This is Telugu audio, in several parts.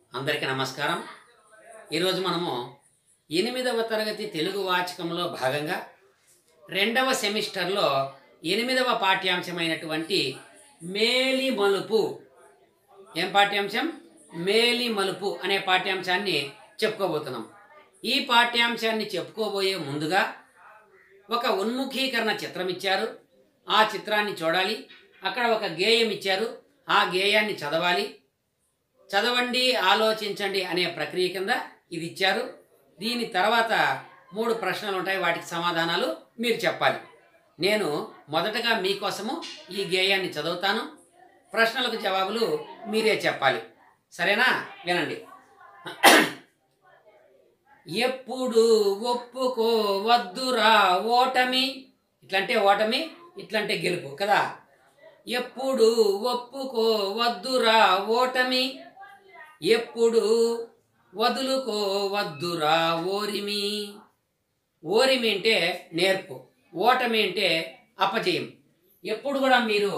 అందరికీ నమస్కారం ఈరోజు మనము ఎనిమిదవ తరగతి తెలుగు వాచకంలో భాగంగా రెండవ సెమిస్టర్లో ఎనిమిదవ పాఠ్యాంశమైనటువంటి మేలి మలుపు ఏం పాఠ్యాంశం మేలి మలుపు అనే పాఠ్యాంశాన్ని చెప్పుకోబోతున్నాం ఈ పాఠ్యాంశాన్ని చెప్పుకోబోయే ముందుగా ఒక ఉన్ముఖీకరణ చిత్రం ఇచ్చారు ఆ చిత్రాన్ని చూడాలి అక్కడ ఒక గేయం ఇచ్చారు ఆ గేయాన్ని చదవాలి చదవండి ఆలోచించండి అనే ప్రక్రియ కింద ఇది ఇచ్చారు దీని తర్వాత మూడు ప్రశ్నలు ఉంటాయి వాటికి సమాధానాలు మీరు చెప్పాలి నేను మొదటగా మీకోసము ఈ గేయాన్ని చదువుతాను ప్రశ్నలకు జవాబులు మీరే చెప్పాలి సరేనా వినండి ఎప్పుడు ఒప్పుకోవద్దురా ఓటమి ఇట్లంటే ఓటమి ఇట్లంటే గెలుపు కదా ఎప్పుడు ఒప్పుకోవద్దురా ఓటమి ఎప్పుడు వదులుకోవద్దురా ఓరిమి ఓరిమి అంటే నేర్పు ఓటమి అంటే అపజయం ఎప్పుడు కూడా మీరు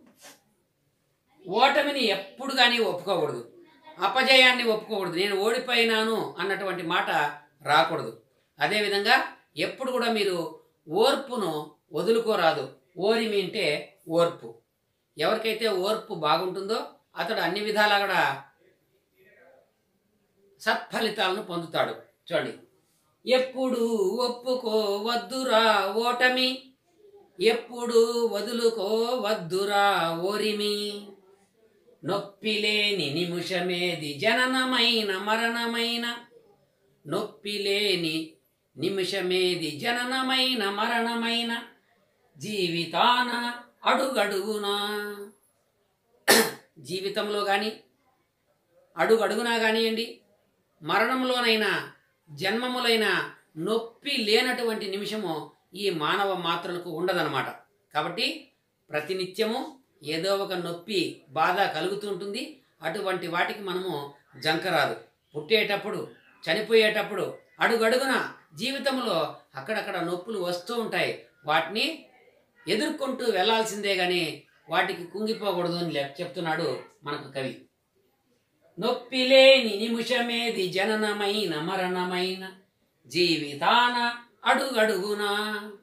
ఓటమిని ఎప్పుడు కానీ ఒప్పుకోకూడదు అపజయాన్ని ఒప్పుకోకూడదు నేను ఓడిపోయినాను అన్నటువంటి మాట రాకూడదు అదేవిధంగా ఎప్పుడు కూడా మీరు ఓర్పును వదులుకోరాదు ఓరిమి అంటే ఓర్పు ఎవరికైతే ఓర్పు బాగుంటుందో అతడు అన్ని విధాలా కూడా సత్ఫలితాలను పొందుతాడు చూడండి ఎప్పుడు ఒప్పుకోవద్దురా ఓటమి ఎప్పుడు వదులుకోవద్దురా ఓరిమి నొప్పిలేని నిమిషమేది జననమైన మరణమైన నొప్పిలేని నిమిషమేది జననమైన మరణమైన జీవితాన అడుగడుగునా జీవితంలో కానీ అడుగడుగునా కానివ్వండి మరణంలోనైనా జన్మములైన నొప్పి లేనటువంటి నిమిషము ఈ మానవ మాత్రలకు ఉండదన్నమాట కాబట్టి ప్రతినిత్యము ఏదో ఒక నొప్పి బాధ కలుగుతుంటుంది అటువంటి వాటికి మనము జంకరాదు పుట్టేటప్పుడు చనిపోయేటప్పుడు అడుగడుగున జీవితంలో అక్కడక్కడ నొప్పులు వస్తూ ఉంటాయి వాటిని ఎదుర్కొంటూ వెళ్లాల్సిందే గాని వాటికి కుంగిపోకూడదు అని లెప్- చెప్తున్నాడు మనకు కవి నొప్పిలేని నిమిషమేది జననమైన మరణమైన జీవితాన అడుగడుగునా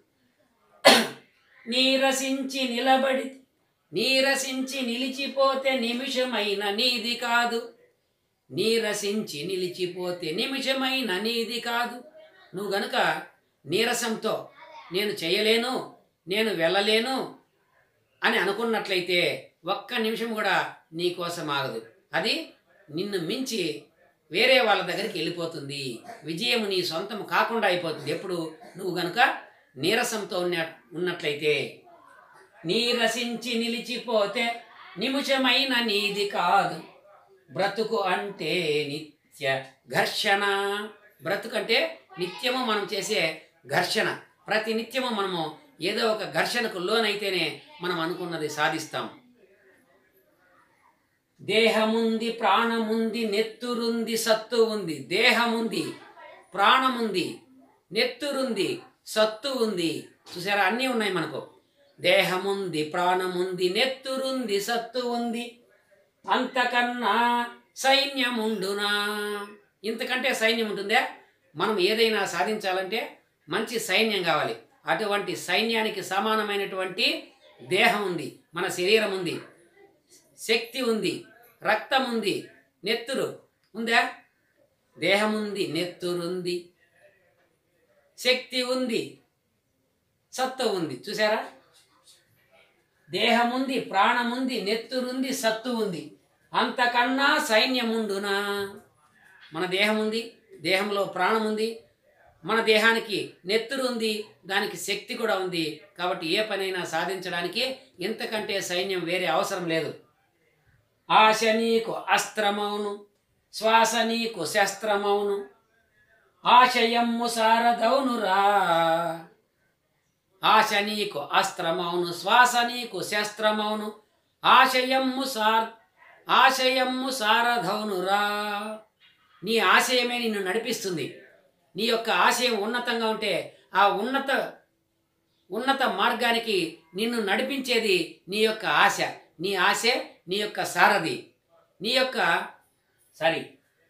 నీరసించి నిలబడి నీరసించి నిలిచిపోతే నిమిషమైన నీది కాదు నీరసించి నిలిచిపోతే నిమిషమైన నీది కాదు నువ్వు గనుక నీరసంతో నేను చేయలేను నేను వెళ్ళలేను అని అనుకున్నట్లయితే ఒక్క నిమిషం కూడా నీ కోసం ఆగదు అది నిన్ను మించి వేరే వాళ్ళ దగ్గరికి వెళ్ళిపోతుంది విజయం నీ సొంతం కాకుండా అయిపోతుంది ఎప్పుడు నువ్వు గనుక నీరసంతో ఉన్న ఉన్నట్లయితే నీరసించి నిలిచిపోతే నిమిషమైన నీది కాదు బ్రతుకు అంటే నిత్య ఘర్షణ బ్రతుకు అంటే నిత్యము మనం చేసే ఘర్షణ ప్రతి నిత్యము మనము ఏదో ఒక ఘర్షణకు లోనైతేనే మనం అనుకున్నది సాధిస్తాం దేహముంది ప్రాణముంది నెత్తురుంది సత్తు ఉంది దేహముంది ప్రాణముంది నెత్తురుంది సత్తు ఉంది చూసారా అన్నీ ఉన్నాయి మనకు దేహముంది ప్రాణముంది నెత్తురుంది సత్తు ఉంది అంతకన్నా సైన్యముండునా ఇంతకంటే సైన్యం ఉంటుందే మనం ఏదైనా సాధించాలంటే మంచి సైన్యం కావాలి అటువంటి సైన్యానికి సమానమైనటువంటి దేహం ఉంది మన శరీరం ఉంది శక్తి ఉంది రక్తం ఉంది నెత్తురు ఉందా దేహం ఉంది నెత్తురుంది శక్తి ఉంది సత్తు ఉంది చూసారా దేహముంది ప్రాణముంది నెత్తురుంది సత్తు ఉంది అంతకన్నా సైన్యముండునా మన దేహం ఉంది దేహంలో ప్రాణం ఉంది మన దేహానికి నెత్తురు ఉంది దానికి శక్తి కూడా ఉంది కాబట్టి ఏ పనైనా సాధించడానికి ఇంతకంటే సైన్యం వేరే అవసరం లేదు ఆశ నీకు అస్త్రమౌను శ్వాస నీకు శస్త్రమౌను ఆశయమ్ము సారదౌనురా ఆశ నీకు అస్త్రమౌను శ్వాస నీకు శస్త్రమౌను ఆశయమ్ము సార్ ఆశయమ్ము సారధౌనురా నీ ఆశయమే నిన్ను నడిపిస్తుంది నీ యొక్క ఆశయం ఉన్నతంగా ఉంటే ఆ ఉన్నత ఉన్నత మార్గానికి నిన్ను నడిపించేది నీ యొక్క ఆశ నీ ఆశే నీ యొక్క సారథి నీ యొక్క సారీ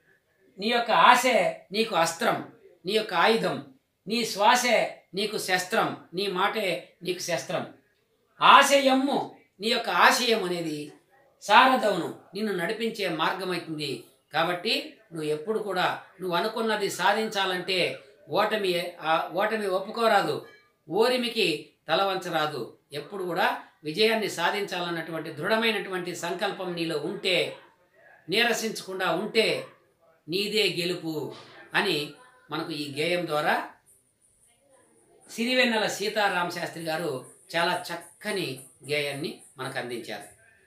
నీ యొక్క ఆశే నీకు అస్త్రం నీ యొక్క ఆయుధం నీ శ్వాసే నీకు శస్త్రం నీ మాటే నీకు శస్త్రం ఆశయమ్ము నీ యొక్క ఆశయం అనేది సారథవును నిన్ను నడిపించే మార్గమవుతుంది కాబట్టి నువ్వు ఎప్పుడు కూడా నువ్వు అనుకున్నది సాధించాలంటే ఓటమి ఆ ఓటమి ఒప్పుకోరాదు ఓరిమికి తల వంచరాదు ఎప్పుడు కూడా విజయాన్ని సాధించాలన్నటువంటి దృఢమైనటువంటి సంకల్పం నీలో ఉంటే నీరసించకుండా ఉంటే నీదే గెలుపు అని మనకు ఈ గేయం ద్వారా సిరివెన్నెల సీతారామ శాస్త్రి గారు చాలా చక్కని గేయాన్ని మనకు అందించారు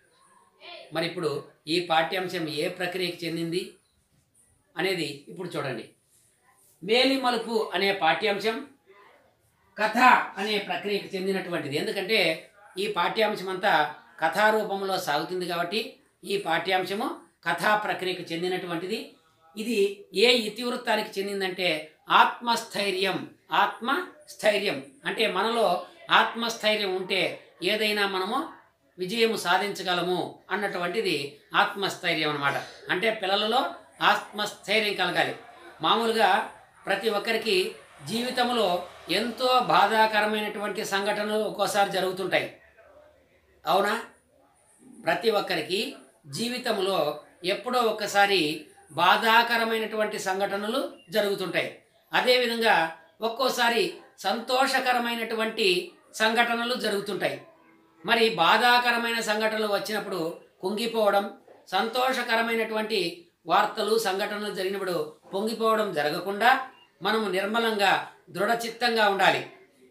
మరి ఇప్పుడు ఈ పాఠ్యాంశం ఏ ప్రక్రియకి చెందింది అనేది ఇప్పుడు చూడండి మేలి మలుపు అనే పాఠ్యాంశం కథ అనే ప్రక్రియకు చెందినటువంటిది ఎందుకంటే ఈ పాఠ్యాంశం అంతా కథారూపంలో సాగుతుంది కాబట్టి ఈ పాఠ్యాంశము కథా ప్రక్రియకు చెందినటువంటిది ఇది ఏ ఇతివృత్తానికి చెందిందంటే ఆత్మస్థైర్యం ఆత్మస్థైర్యం అంటే మనలో ఆత్మస్థైర్యం ఉంటే ఏదైనా మనము విజయము సాధించగలము అన్నటువంటిది ఆత్మస్థైర్యం అన్నమాట అంటే పిల్లలలో ఆత్మస్థైర్యం కలగాలి మామూలుగా ప్రతి ఒక్కరికి జీవితంలో ఎంతో బాధాకరమైనటువంటి సంఘటనలు ఒక్కోసారి జరుగుతుంటాయి అవునా ప్రతి ఒక్కరికి జీవితంలో ఎప్పుడో ఒక్కసారి బాధాకరమైనటువంటి సంఘటనలు జరుగుతుంటాయి అదేవిధంగా ఒక్కోసారి సంతోషకరమైనటువంటి సంఘటనలు జరుగుతుంటాయి మరి బాధాకరమైన సంఘటనలు వచ్చినప్పుడు కుంగిపోవడం సంతోషకరమైనటువంటి వార్తలు సంఘటనలు జరిగినప్పుడు పొంగిపోవడం జరగకుండా మనము నిర్మలంగా దృఢచిత్తంగా ఉండాలి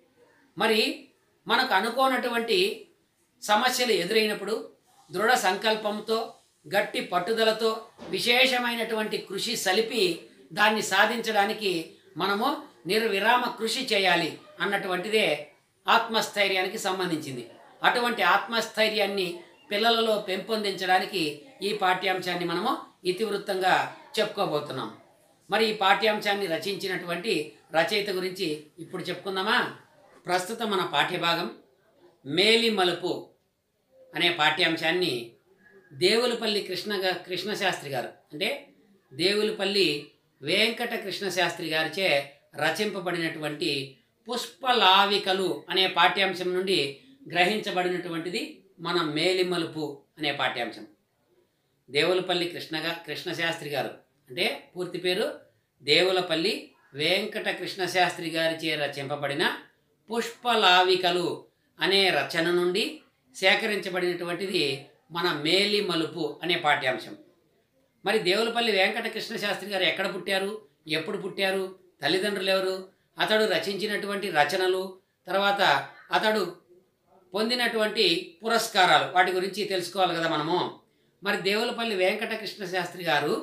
మరి మనకు అనుకోనటువంటి సమస్యలు ఎదురైనప్పుడు దృఢ సంకల్పంతో గట్టి పట్టుదలతో విశేషమైనటువంటి కృషి సలిపి దాన్ని సాధించడానికి మనము నిర్విరామ కృషి చేయాలి అన్నటువంటిదే ఆత్మస్థైర్యానికి సంబంధించింది అటువంటి ఆత్మస్థైర్యాన్ని పిల్లలలో పెంపొందించడానికి ఈ పాఠ్యాంశాన్ని మనము ఇతివృత్తంగా చెప్పుకోబోతున్నాం మరి ఈ పాఠ్యాంశాన్ని రచించినటువంటి రచయిత గురించి ఇప్పుడు చెప్పుకుందామా ప్రస్తుతం మన పాఠ్యభాగం మేలి మలుపు అనే పాఠ్యాంశాన్ని దేవులపల్లి కృష్ణ గా- కృష్ణశాస్త్రి గారు అంటే దేవులపల్లి వెంకట కృష్ణశాస్త్రి గారిచే రచింపబడినటువంటి పుష్పలావికలు అనే పాఠ్యాంశం నుండి గ్రహించబడినటువంటిది మన మేలిమలుపు అనే పాఠ్యాంశం దేవులపల్లి కృష్ణగా కృష్ణశాస్త్రి గారు అంటే పూర్తి పేరు దేవులపల్లి వెంకట కృష్ణశాస్త్రి గారిచే రచింపబడిన పుష్పలావికలు అనే రచన నుండి సేకరించబడినటువంటిది మన మేలి మలుపు అనే పాఠ్యాంశం మరి దేవులపల్లి వెంకట కృష్ణశాస్త్రి గారు ఎక్కడ పుట్టారు ఎప్పుడు పుట్టారు తల్లిదండ్రులు ఎవరు అతడు రచించినటువంటి రచనలు తర్వాత అతడు పొందినటువంటి పురస్కారాలు వాటి గురించి తెలుసుకోవాలి కదా మనము మరి దేవులపల్లి వెంకట కృష్ణ శాస్త్రి గారు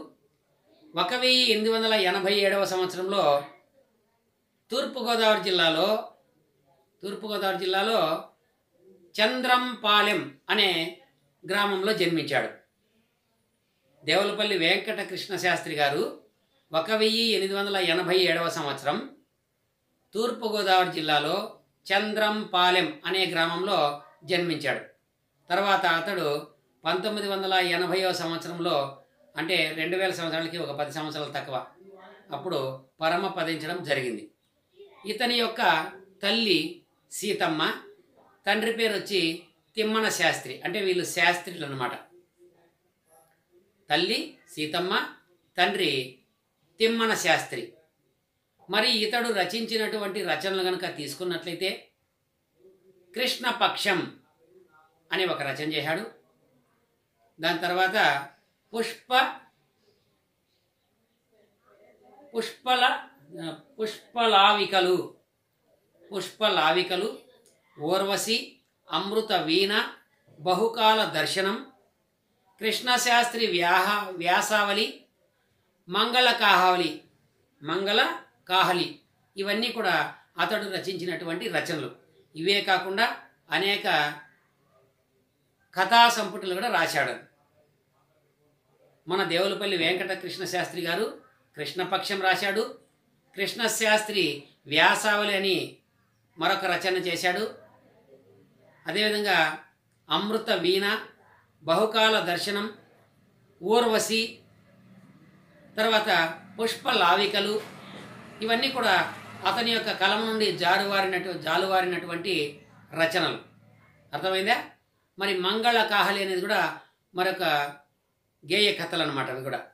ఒక వెయ్యి ఎనిమిది వందల ఎనభై ఏడవ సంవత్సరంలో తూర్పుగోదావరి జిల్లాలో తూర్పుగోదావరి జిల్లాలో చంద్రంపాలెం అనే గ్రామంలో జన్మించాడు దేవులపల్లి వెంకట కృష్ణ శాస్త్రి గారు ఒక వెయ్యి ఎనిమిది వందల ఎనభై ఏడవ సంవత్సరం తూర్పుగోదావరి జిల్లాలో చంద్రంపాలెం అనే గ్రామంలో జన్మించాడు తర్వాత అతడు పంతొమ్మిది వందల ఎనభైవ సంవత్సరంలో అంటే రెండు వేల సంవత్సరాలకి ఒక పది సంవత్సరాలు తక్కువ అప్పుడు పరమపదించడం జరిగింది ఇతని యొక్క తల్లి సీతమ్మ తండ్రి పేరు వచ్చి తిమ్మన శాస్త్రి అంటే వీళ్ళు శాస్త్రులు అన్నమాట తల్లి సీతమ్మ తండ్రి తిమ్మన శాస్త్రి మరి ఇతడు రచించినటువంటి రచనలు కనుక తీసుకున్నట్లయితే కృష్ణపక్షం అని ఒక రచన చేశాడు దాని తర్వాత పుష్ప పుష్పల పుష్పలావికలు పుష్పలావికలు ఊర్వశి అమృత వీణ బహుకాల దర్శనం కృష్ణశాస్త్రి వ్యాహ వ్యాసావళి మంగళ కాహావళి మంగళ కాహలి ఇవన్నీ కూడా అతడు రచించినటువంటి రచనలు ఇవే కాకుండా అనేక కథా సంపుటలు కూడా రాశాడు మన దేవులపల్లి వెంకట కృష్ణ శాస్త్రి గారు కృష్ణపక్షం రాశాడు కృష్ణశాస్త్రి వ్యాసావళి అని మరొక రచన చేశాడు అదేవిధంగా అమృత వీణ బహుకాల దర్శనం ఊర్వశి తర్వాత పుష్ప లావికలు ఇవన్నీ కూడా అతని యొక్క కలం నుండి జారువారినటు జాలువారినటువంటి రచనలు అర్థమైందా మరి మంగళ కాహలి అనేది కూడా మరొక గేయ కథలు అనమాట అవి కూడా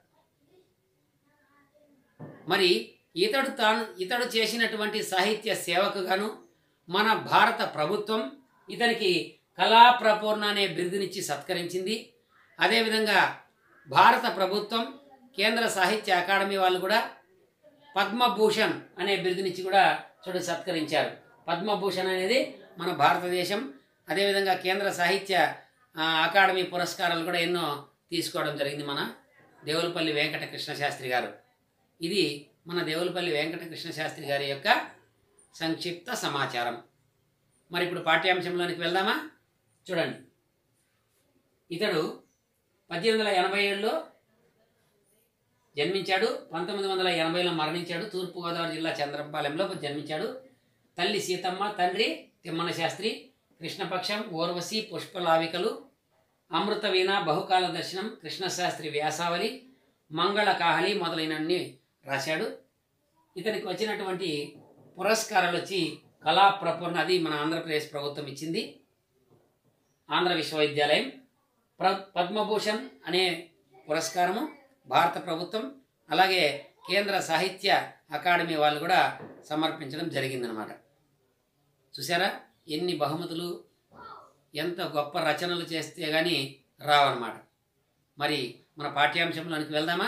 మరి ఇతడు తాను ఇతడు చేసినటువంటి సాహిత్య సేవకు గాను మన భారత ప్రభుత్వం ఇతనికి కళాప్రపూర్ణ అనే బిరుదునిచ్చి సత్కరించింది అదేవిధంగా భారత ప్రభుత్వం కేంద్ర సాహిత్య అకాడమీ వాళ్ళు కూడా పద్మభూషణ్ అనే బిరుదునిచ్చి కూడా చూడ సత్కరించారు పద్మభూషణ్ అనేది మన భారతదేశం అదేవిధంగా కేంద్ర సాహిత్య ఆ, అకాడమీ పురస్కారాలు కూడా ఎన్నో తీసుకోవడం జరిగింది మన దేవులపల్లి వెంకట కృష్ణ శాస్త్రి గారు ఇది మన దేవులపల్లి వెంకట కృష్ణ శాస్త్రి గారి యొక్క సంక్షిప్త సమాచారం మరి ఇప్పుడు పాఠ్యాంశంలోనికి వెళ్దామా చూడండి ఇతడు పద్దెనిమిది వందల ఎనభై ఏడులో జన్మించాడు పంతొమ్మిది వందల ఎనభైలో మరణించాడు తూర్పుగోదావరి జిల్లా చంద్రంపాలెంలో జన్మించాడు తల్లి సీతమ్మ తండ్రి తిమ్మన శాస్త్రి కృష్ణపక్షం ఓర్వశి పుష్పలావికలు అమృత వీణ బహుకాల దర్శనం కృష్ణశాస్త్రి వ్యాసావళి మంగళ కాహలి మొదలైనన్ని రాశాడు ఇతనికి వచ్చినటువంటి పురస్కారాలు వచ్చి కళా ప్రపూర్ణ అది మన ఆంధ్రప్రదేశ్ ప్రభుత్వం ఇచ్చింది ఆంధ్ర విశ్వవిద్యాలయం ప్ర పద్మభూషణ్ అనే పురస్కారము భారత ప్రభుత్వం అలాగే కేంద్ర సాహిత్య అకాడమీ వాళ్ళు కూడా సమర్పించడం జరిగిందనమాట చూసారా ఎన్ని బహుమతులు ఎంత గొప్ప రచనలు చేస్తే కానీ రావన్నమాట మరి మన పాఠ్యాంశంలోనికి వెళ్దామా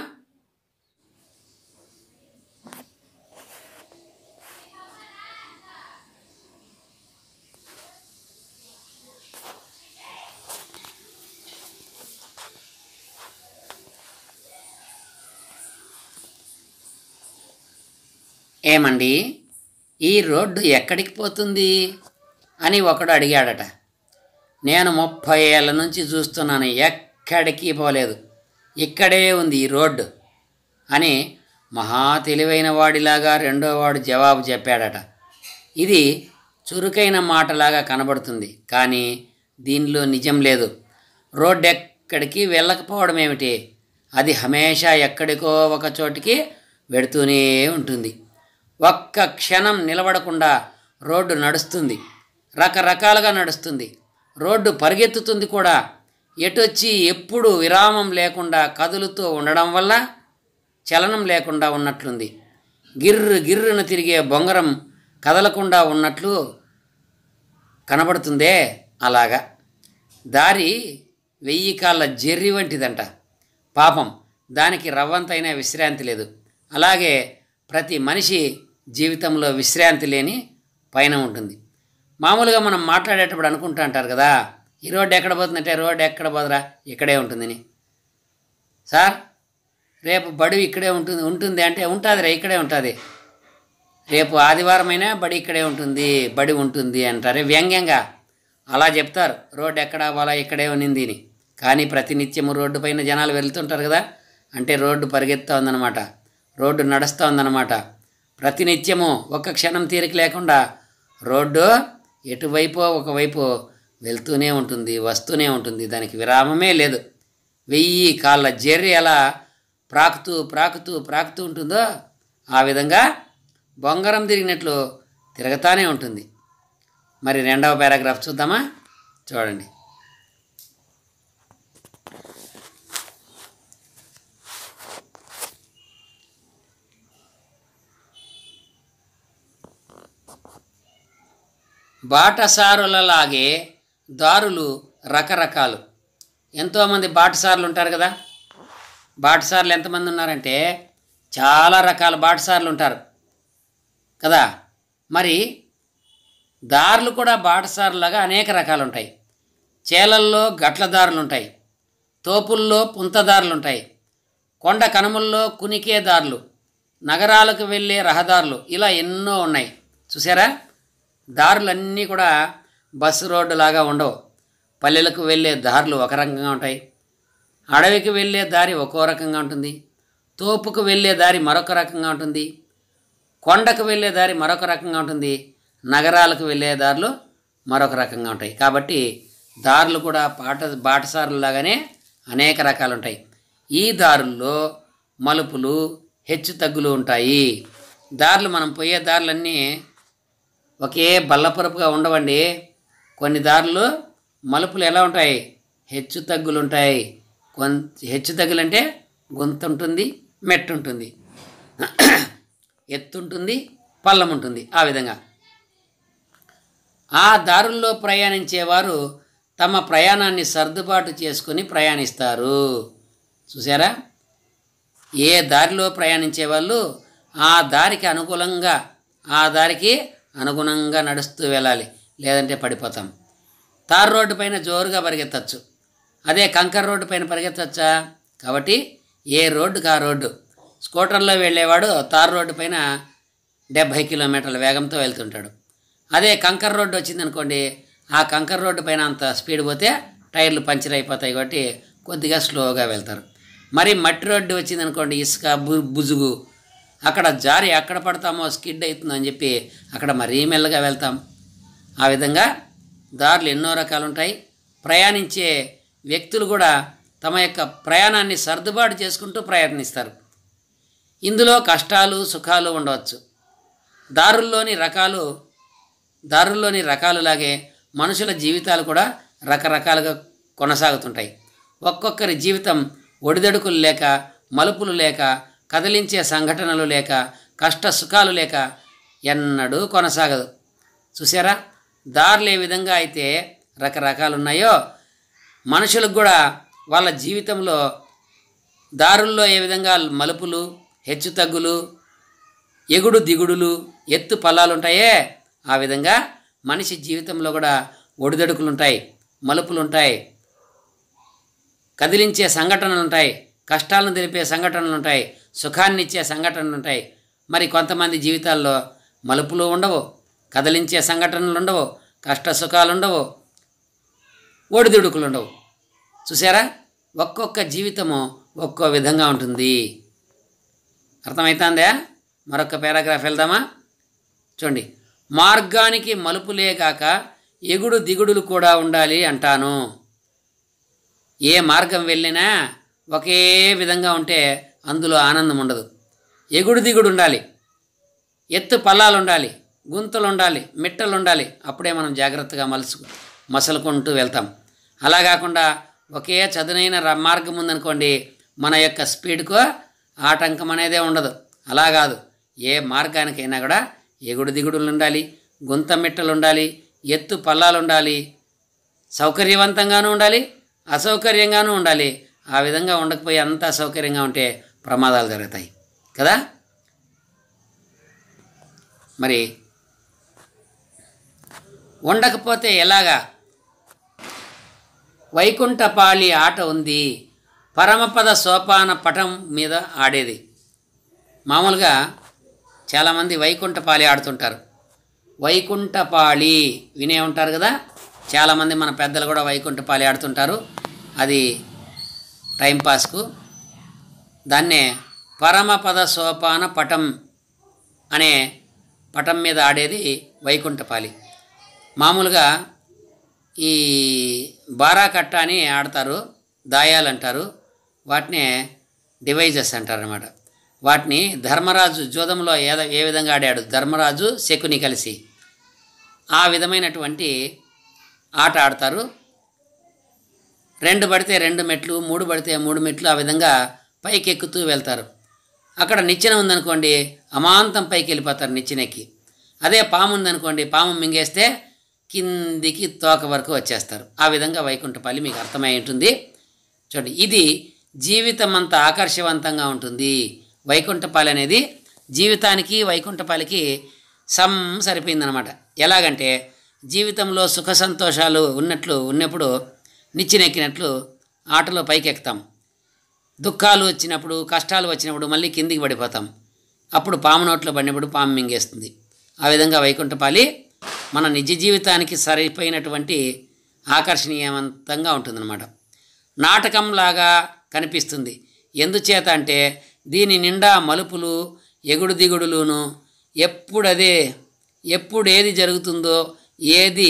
ఏమండి ఈ రోడ్డు ఎక్కడికి పోతుంది అని ఒకడు అడిగాడట నేను ముప్పై ఏళ్ళ నుంచి చూస్తున్నాను ఎక్కడికి పోలేదు ఇక్కడే ఉంది ఈ రోడ్డు అని మహా తెలివైన వాడిలాగా రెండో వాడు జవాబు చెప్పాడట ఇది చురుకైన మాటలాగా కనబడుతుంది కానీ దీనిలో నిజం లేదు రోడ్డు ఎక్కడికి వెళ్ళకపోవడం ఏమిటి అది హమేషా ఎక్కడికో ఒక చోటికి వెడుతూనే ఉంటుంది ఒక్క క్షణం నిలబడకుండా రోడ్డు నడుస్తుంది రకరకాలుగా నడుస్తుంది రోడ్డు పరిగెత్తుతుంది కూడా ఎటొచ్చి ఎప్పుడు విరామం లేకుండా కదులుతూ ఉండడం వల్ల చలనం లేకుండా ఉన్నట్లుంది గిర్రు గిర్రును తిరిగే బొంగరం కదలకుండా ఉన్నట్లు కనబడుతుందే అలాగా దారి వెయ్యి కాళ్ళ జెర్రి వంటిదంట పాపం దానికి రవ్వంతైనా విశ్రాంతి లేదు అలాగే ప్రతి మనిషి జీవితంలో విశ్రాంతి లేని పైన ఉంటుంది మామూలుగా మనం మాట్లాడేటప్పుడు అనుకుంటా అంటారు కదా ఈ రోడ్డు ఎక్కడ పోతుందంటే రోడ్డు ఎక్కడ పోదురా ఇక్కడే ఉంటుందని సార్ రేపు బడి ఇక్కడే ఉంటుంది ఉంటుంది అంటే ఉంటుందిరా ఇక్కడే ఉంటుంది రేపు ఆదివారమైనా బడి ఇక్కడే ఉంటుంది బడి ఉంటుంది అంటారు వ్యంగ్యంగా అలా చెప్తారు రోడ్డు ఎక్కడ పోలా ఇక్కడే ఉన్నింది అని కానీ ప్రతినిత్యము రోడ్డు పైన జనాలు వెళ్తుంటారు కదా అంటే రోడ్డు పరిగెత్తా ఉందన్నమాట రోడ్డు నడుస్తూ ఉందన్నమాట ప్రతినిత్యము ఒక్క క్షణం తీరిక లేకుండా రోడ్డు ఎటువైపు ఒకవైపు వెళ్తూనే ఉంటుంది వస్తూనే ఉంటుంది దానికి విరామమే లేదు వెయ్యి కాళ్ళ జెర్రి ఎలా ప్రాకుతూ ప్రాకుతూ ప్రాకుతూ ఉంటుందో ఆ విధంగా బొంగరం తిరిగినట్లు తిరగతానే ఉంటుంది మరి రెండవ పారాగ్రాఫ్ చూద్దామా చూడండి బాటసారులలాగే దారులు రకరకాలు ఎంతోమంది బాటసారులు ఉంటారు కదా బాటసారులు ఎంతమంది ఉన్నారంటే చాలా రకాల బాటసారులు ఉంటారు కదా మరి దారులు కూడా బాటసారులాగా అనేక రకాలు ఉంటాయి చేలల్లో గట్ల దారులు ఉంటాయి తోపుల్లో పుంతదారులు ఉంటాయి కొండ కనుమల్లో కునికే దారులు నగరాలకు వెళ్ళే రహదారులు ఇలా ఎన్నో ఉన్నాయి చూసారా దారులన్నీ కూడా బస్సు రోడ్డు లాగా ఉండవు పల్లెలకు వెళ్ళే దారులు ఒక రకంగా ఉంటాయి అడవికి వెళ్ళే దారి ఒక్కో రకంగా ఉంటుంది తోపుకు వెళ్ళే దారి మరొక రకంగా ఉంటుంది కొండకు వెళ్ళే దారి మరొక రకంగా ఉంటుంది నగరాలకు వెళ్ళే దారులు మరొక రకంగా ఉంటాయి కాబట్టి దారులు కూడా పాట బాటసారులు లాగానే అనేక రకాలు ఉంటాయి ఈ దారుల్లో మలుపులు హెచ్చు తగ్గులు ఉంటాయి దారులు మనం పోయే దారులన్నీ ఒకే బల్లపరుపుగా ఉండవండి కొన్ని దారులు మలుపులు ఎలా ఉంటాయి హెచ్చు తగ్గులు ఉంటాయి కొన్ హెచ్చు తగ్గులు అంటే గొంతు ఉంటుంది మెట్టు ఉంటుంది ఎత్తు ఉంటుంది పల్లం ఉంటుంది ఆ విధంగా ఆ దారుల్లో ప్రయాణించేవారు తమ ప్రయాణాన్ని సర్దుబాటు చేసుకుని ప్రయాణిస్తారు చూసారా ఏ దారిలో ప్రయాణించే వాళ్ళు ఆ దారికి అనుకూలంగా ఆ దారికి అనుగుణంగా నడుస్తూ వెళ్ళాలి లేదంటే పడిపోతాం తార్ రోడ్డు పైన జోరుగా పరిగెత్తచ్చు అదే కంకర రోడ్డు పైన పరిగెత్తచ్చా కాబట్టి ఏ రోడ్డుకి ఆ రోడ్డు స్కూటర్లో వెళ్ళేవాడు తార్ రోడ్డు పైన డెబ్భై కిలోమీటర్ల వేగంతో వెళ్తుంటాడు అదే కంకర రోడ్డు వచ్చిందనుకోండి ఆ కంకర రోడ్డు పైన అంత స్పీడ్ పోతే టైర్లు పంచర్ అయిపోతాయి కాబట్టి కొద్దిగా స్లోగా వెళ్తారు మరి మట్టి రోడ్డు వచ్చిందనుకోండి ఇసుక బు బుజుగు అక్కడ జారి ఎక్కడ పడతామో స్కిడ్ అవుతుందని చెప్పి అక్కడ మరీ మెల్లగా వెళ్తాం ఆ విధంగా దారులు ఎన్నో రకాలు ఉంటాయి ప్రయాణించే వ్యక్తులు కూడా తమ యొక్క ప్రయాణాన్ని సర్దుబాటు చేసుకుంటూ ప్రయత్నిస్తారు ఇందులో కష్టాలు సుఖాలు ఉండవచ్చు దారుల్లోని రకాలు దారుల్లోని రకాలులాగే మనుషుల జీవితాలు కూడా రకరకాలుగా కొనసాగుతుంటాయి ఒక్కొక్కరి జీవితం ఒడిదడుకులు లేక మలుపులు లేక కదిలించే సంఘటనలు లేక కష్ట సుఖాలు లేక ఎన్నడూ కొనసాగదు చూసారా దారులు ఏ విధంగా అయితే రకరకాలు ఉన్నాయో మనుషులకు కూడా వాళ్ళ జీవితంలో దారుల్లో ఏ విధంగా మలుపులు హెచ్చుతగ్గులు ఎగుడు దిగుడులు ఎత్తు పల్లాలు ఉంటాయే ఆ విధంగా మనిషి జీవితంలో కూడా ఒడిదడుకులు ఉంటాయి మలుపులు ఉంటాయి కదిలించే సంఘటనలు ఉంటాయి కష్టాలను తెలిపే సంఘటనలు ఉంటాయి సుఖాన్ని ఇచ్చే సంఘటనలు ఉంటాయి మరి కొంతమంది జీవితాల్లో మలుపులు ఉండవు కదిలించే సంఘటనలు ఉండవు కష్ట సుఖాలు ఉండవు ఒడిదుడుకులు ఉండవు చూసారా ఒక్కొక్క జీవితము ఒక్కో విధంగా ఉంటుంది అర్థమవుతుందా మరొక పారాగ్రాఫ్ వెళ్దామా చూడండి మార్గానికి మలుపులే కాక ఎగుడు దిగుడులు కూడా ఉండాలి అంటాను ఏ మార్గం వెళ్ళినా ఒకే విధంగా ఉంటే అందులో ఆనందం ఉండదు ఎగుడు దిగుడు ఉండాలి ఎత్తు పల్లాలు ఉండాలి గుంతలు ఉండాలి మిట్టలు ఉండాలి అప్పుడే మనం జాగ్రత్తగా మలుసు మసలుకుంటూ వెళ్తాం అలా కాకుండా ఒకే చదునైన ర- మార్గం ఉందనుకోండి మన యొక్క స్పీడ్కు ఆటంకం అనేదే ఉండదు అలా కాదు ఏ మార్గానికైనా కూడా ఎగుడు దిగుడులు ఉండాలి గుంత మిట్టలు ఉండాలి ఎత్తు పల్లాలు ఉండాలి సౌకర్యవంతంగానూ ఉండాలి అసౌకర్యంగానూ ఉండాలి ఆ విధంగా ఉండకపోయి అంత అసౌకర్యంగా ఉంటే ప్రమాదాలు జరుగుతాయి కదా మరి ఉండకపోతే ఎలాగా వైకుంఠపాళి ఆట ఉంది పరమపద సోపాన పటం మీద ఆడేది మామూలుగా చాలామంది వైకుంఠపాళి ఆడుతుంటారు వైకుంఠపాళి వినే ఉంటారు కదా చాలామంది మన పెద్దలు కూడా వైకుంఠపాళి ఆడుతుంటారు అది టైంపాస్కు దాన్నే పరమపద సోపాన పటం అనే పటం మీద ఆడేది వైకుంఠపాలి మామూలుగా ఈ బారాకట్ట అని ఆడతారు దాయాలు అంటారు వాటిని డివైజెస్ అంటారు అనమాట వాటిని ధర్మరాజు జోదంలో ఏ ఏ విధంగా ఆడాడు ధర్మరాజు శకుని కలిసి ఆ విధమైనటువంటి ఆట ఆడతారు రెండు పడితే రెండు మెట్లు మూడు పడితే మూడు మెట్లు ఆ విధంగా పైకి ఎక్కుతూ వెళ్తారు అక్కడ నిచ్చెన ఉందనుకోండి అమాంతం పైకి వెళ్ళిపోతారు నిచ్చెనెక్కి అదే పాము ఉందనుకోండి పాము మింగేస్తే కిందికి తోక వరకు వచ్చేస్తారు ఆ విధంగా వైకుంఠపల్లి మీకు అర్థమై ఉంటుంది చూడండి ఇది జీవితం అంత ఆకర్షవంతంగా ఉంటుంది వైకుంఠపాలి అనేది జీవితానికి వైకుంఠపాలికి సమ్ సరిపోయిందనమాట ఎలాగంటే జీవితంలో సుఖ సంతోషాలు ఉన్నట్లు ఉన్నప్పుడు నిచ్చినెక్కినట్లు ఆటలో పైకి ఎక్కుతాం దుఃఖాలు వచ్చినప్పుడు కష్టాలు వచ్చినప్పుడు మళ్ళీ కిందికి పడిపోతాం అప్పుడు పాము నోట్లో పడినప్పుడు పాము మింగేస్తుంది ఆ విధంగా వైకుంఠపాలి మన నిజ జీవితానికి సరిపోయినటువంటి ఆకర్షణీయవంతంగా ఉంటుందన్నమాట నాటకంలాగా కనిపిస్తుంది ఎందుచేత అంటే దీని నిండా మలుపులు ఎగుడు దిగుడులును ఎప్పుడదే ఎప్పుడు ఏది జరుగుతుందో ఏది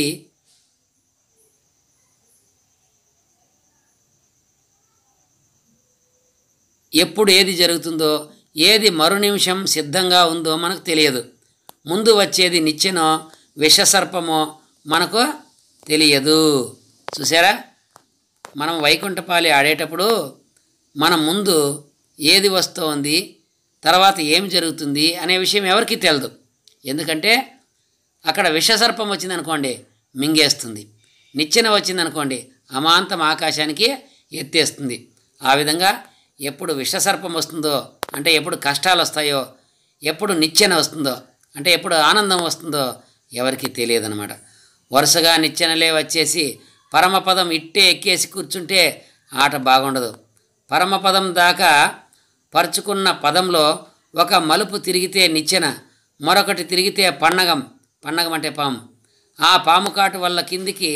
ఎప్పుడు ఏది జరుగుతుందో ఏది మరు నిమిషం సిద్ధంగా ఉందో మనకు తెలియదు ముందు వచ్చేది నిచ్చెనో విషసర్పమో మనకు తెలియదు చూసారా మనం వైకుంఠపాలి ఆడేటప్పుడు మన ముందు ఏది వస్తోంది తర్వాత ఏం జరుగుతుంది అనే విషయం ఎవరికీ తెలియదు ఎందుకంటే అక్కడ విషసర్పం వచ్చిందనుకోండి మింగేస్తుంది నిచ్చెన వచ్చిందనుకోండి అమాంతం ఆకాశానికి ఎత్తేస్తుంది ఆ విధంగా ఎప్పుడు విషసర్పం వస్తుందో అంటే ఎప్పుడు కష్టాలు వస్తాయో ఎప్పుడు నిచ్చెన వస్తుందో అంటే ఎప్పుడు ఆనందం వస్తుందో ఎవరికీ తెలియదన్నమాట వరుసగా నిచ్చెనలే వచ్చేసి పరమపదం ఇట్టే ఎక్కేసి కూర్చుంటే ఆట బాగుండదు పరమపదం దాకా పరుచుకున్న పదంలో ఒక మలుపు తిరిగితే నిచ్చెన మరొకటి తిరిగితే పన్నగం పన్నగం అంటే పాము ఆ పాము కాటు వల్ల కిందికి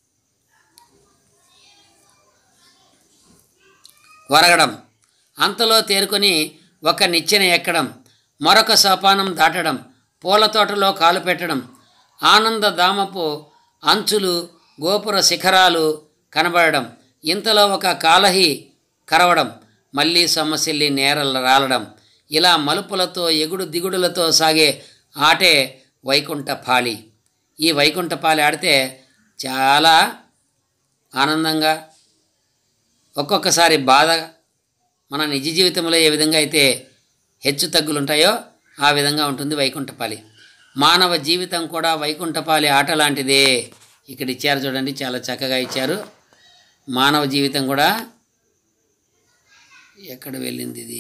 వరగడం అంతలో తేరుకొని ఒక నిచ్చెన ఎక్కడం మరొక సోపానం దాటడం పూల తోటలో కాలు పెట్టడం ఆనందధామపు అంచులు గోపుర శిఖరాలు కనబడడం ఇంతలో ఒక కాలహి కరవడం మళ్ళీ సొమ్మసిల్లి నేరలు రాలడం ఇలా మలుపులతో ఎగుడు దిగుడులతో సాగే ఆటే వైకుంఠపాళి ఈ వైకుంఠపాలి ఆడితే చాలా ఆనందంగా ఒక్కొక్కసారి బాధ మన నిజ జీవితంలో ఏ విధంగా అయితే హెచ్చు తగ్గులు ఉంటాయో ఆ విధంగా ఉంటుంది వైకుంఠపాలి మానవ జీవితం కూడా వైకుంఠపాలి ఆట లాంటిదే ఇక్కడ ఇచ్చారు చూడండి చాలా చక్కగా ఇచ్చారు మానవ జీవితం కూడా ఎక్కడ వెళ్ళింది ఇది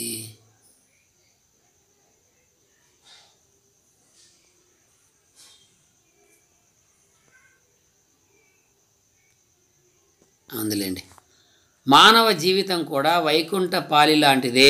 అందులేండి మానవ జీవితం కూడా వైకుంఠ పాలి లాంటిదే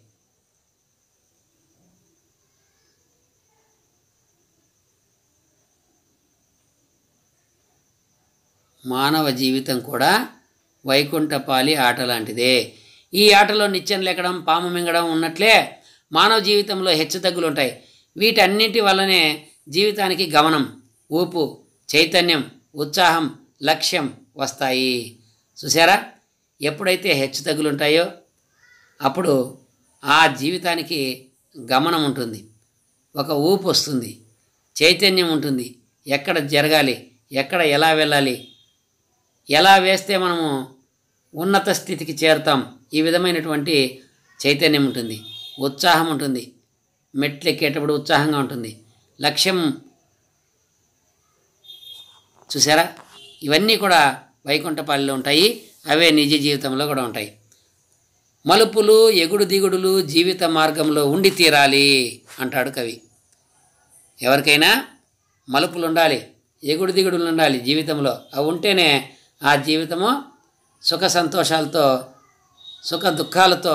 మానవ జీవితం కూడా వైకుంఠపాలి ఆట లాంటిదే ఈ ఆటలో నిత్యం లెక్కడం పాము మింగడం ఉన్నట్లే మానవ జీవితంలో హెచ్చుతగ్గులు ఉంటాయి వీటన్నిటి వల్లనే జీవితానికి గమనం ఊపు చైతన్యం ఉత్సాహం లక్ష్యం వస్తాయి చూసారా ఎప్పుడైతే హెచ్చుతగ్గులు ఉంటాయో అప్పుడు ఆ జీవితానికి గమనం ఉంటుంది ఒక ఊపు వస్తుంది చైతన్యం ఉంటుంది ఎక్కడ జరగాలి ఎక్కడ ఎలా వెళ్ళాలి ఎలా వేస్తే మనము ఉన్నత స్థితికి చేరుతాం ఈ విధమైనటువంటి చైతన్యం ఉంటుంది ఉత్సాహం ఉంటుంది మెట్లు ఎక్కేటప్పుడు ఉత్సాహంగా ఉంటుంది లక్ష్యం చూసారా ఇవన్నీ కూడా వైకుంఠపాలిలో ఉంటాయి అవే నిజ జీవితంలో కూడా ఉంటాయి మలుపులు ఎగుడు దిగుడులు జీవిత మార్గంలో ఉండి తీరాలి అంటాడు కవి ఎవరికైనా మలుపులు ఉండాలి ఎగుడు దిగుడులు ఉండాలి జీవితంలో అవి ఉంటేనే ఆ జీవితము సుఖ సంతోషాలతో సుఖ దుఃఖాలతో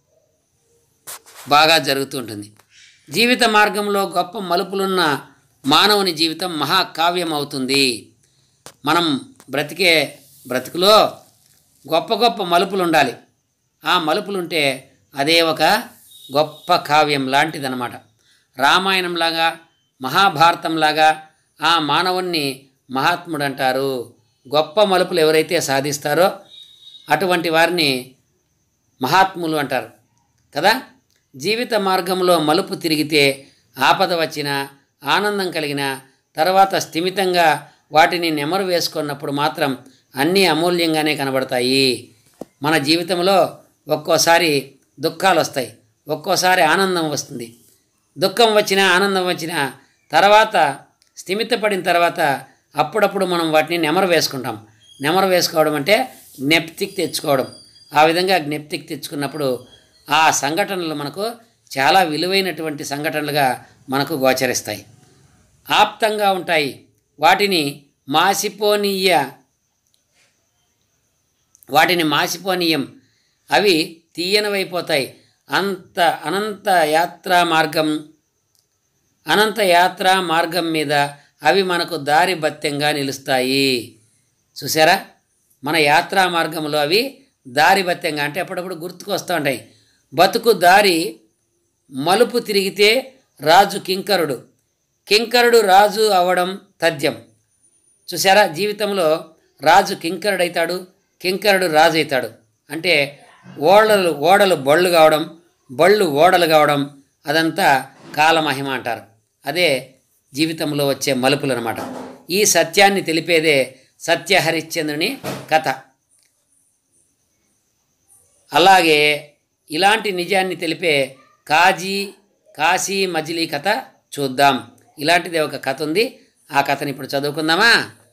బాగా జరుగుతూ ఉంటుంది జీవిత మార్గంలో గొప్ప మలుపులున్న మానవుని జీవితం మహాకావ్యం అవుతుంది మనం బ్రతికే బ్రతుకులో గొప్ప గొప్ప మలుపులు ఉండాలి ఆ మలుపులు ఉంటే అదే ఒక గొప్ప కావ్యం లాంటిదన్నమాట రామాయణంలాగా మహాభారతంలాగా ఆ మానవుణ్ణి మహాత్ముడు అంటారు గొప్ప మలుపులు ఎవరైతే సాధిస్తారో అటువంటి వారిని మహాత్ములు అంటారు కదా జీవిత మార్గంలో మలుపు తిరిగితే ఆపద వచ్చినా ఆనందం కలిగిన తర్వాత స్థిమితంగా వాటిని నెమరు వేసుకున్నప్పుడు మాత్రం అన్నీ అమూల్యంగానే కనబడతాయి మన జీవితంలో ఒక్కోసారి దుఃఖాలు వస్తాయి ఒక్కోసారి ఆనందం వస్తుంది దుఃఖం వచ్చినా ఆనందం వచ్చినా తర్వాత స్థిమితపడిన తర్వాత అప్పుడప్పుడు మనం వాటిని నెమరు వేసుకుంటాం నెమరు వేసుకోవడం అంటే జ్ఞప్తికి తెచ్చుకోవడం ఆ విధంగా జ్ఞప్తికి తెచ్చుకున్నప్పుడు ఆ సంఘటనలు మనకు చాలా విలువైనటువంటి సంఘటనలుగా మనకు గోచరిస్తాయి ఆప్తంగా ఉంటాయి వాటిని మాసిపోనీయ వాటిని మాసిపోనీయం అవి తీయనవైపోతాయి అంత అనంత యాత్రా మార్గం అనంత యాత్రా మార్గం మీద అవి మనకు దారి భత్యంగా నిలుస్తాయి చూసారా మన యాత్రా మార్గంలో అవి దారి భత్యంగా అంటే అప్పుడప్పుడు గుర్తుకు వస్తూ ఉంటాయి బతుకు దారి మలుపు తిరిగితే రాజు కింకరుడు కింకరుడు రాజు అవడం తథ్యం చూసారా జీవితంలో రాజు కింకరుడైతాడు కింకరుడు రాజు అవుతాడు అంటే ఓడలు ఓడలు బళ్ళు కావడం బళ్ళు ఓడలు కావడం అదంతా కాలమహిమ అంటారు అదే జీవితంలో వచ్చే మలుపులు అనమాట ఈ సత్యాన్ని తెలిపేదే సత్యహరిశ్చంద్రుని కథ అలాగే ఇలాంటి నిజాన్ని తెలిపే కాజీ కాశీ మజిలీ కథ చూద్దాం ఇలాంటిదే ఒక కథ ఉంది ఆ కథని ఇప్పుడు చదువుకుందామా